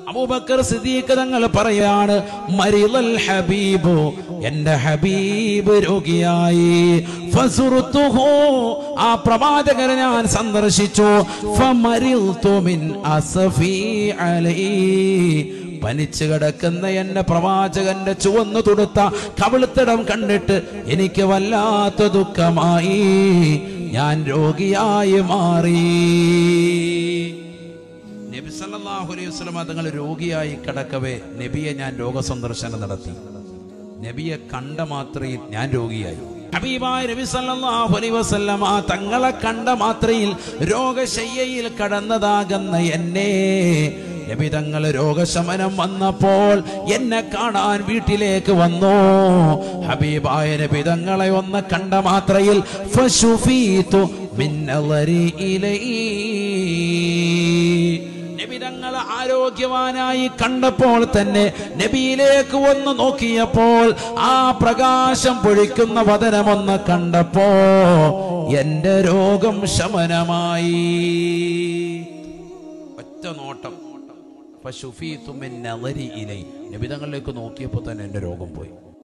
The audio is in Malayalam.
അബൂബക്കർ സിദ്ദീഖ് തങ്ങൾ പറയാണ് മരിളൽ ഹബീബു എന്റെ ഹബീബ് രോഗിയായി ഫസുറുത്തുഹു ആ പ്രവാചകനെ ഞാൻ സന്ദർശിച്ചു ഫമരിൽതു മിൻ അസഫി അലൈ പനിച്ചു കിടക്കുന്ന എന്നെ പ്രവാചകന്റെ ചുവന്നു തുടുത്ത കവിളുത്തിടം കണ്ടിട്ട് എനിക്ക് വല്ലാത്ത ദുഃഖമായി ഞാൻ രോഗിയായി മാറി നബി സല്ലല്ലാഹു അലൈഹി വസല്ലമ തങ്ങൾ രോഗിയായി കിടക്കവേ നബിയെ ഞാൻ രോഗസന്ദർശനം നടത്തി നബിയെ കണ്ട മാത്രയിൽ ഞാൻ രോഗിയായി ഹബീബായ നബി സല്ലല്ലാഹു അലൈഹി വസല്ലമ തങ്ങളെ കണ്ട മാത്രയിൽ രോഗശയ്യയിൽ കടന്നതാകുന്ന എന്നെ നബി തങ്ങൾ രോഗശമനം വന്നപ്പോൾ എന്നെ കാണാൻ വീട്ടിലേക്ക് വന്നു ഹബീബായ നബി തങ്ങളെ ഒന്ന് കണ്ട മാത്രയിൽ ഫശുഫീതു മിൻ നളരി ഇലൈ നബി തങ്ങൾ ആരോഗ്യവാനായി കണ്ടപ്പോൾ തന്നെ നബിയിലേക്ക് ഒന്ന് നോക്കിയപ്പോൾ ആ പ്രകാശം പൊഴിക്കുന്ന വതനമൊന്ന് കണ്ടപ്പോ എന്റെ രോഗം ശമനമായി ഒറ്റ നോട്ടം ഫശുഫീതു മിൻ നളരി ഇലൈ നബി തങ്ങളിലേക്ക് നോക്കിയപ്പോൾ തന്നെ എന്റെ രോഗം പോയി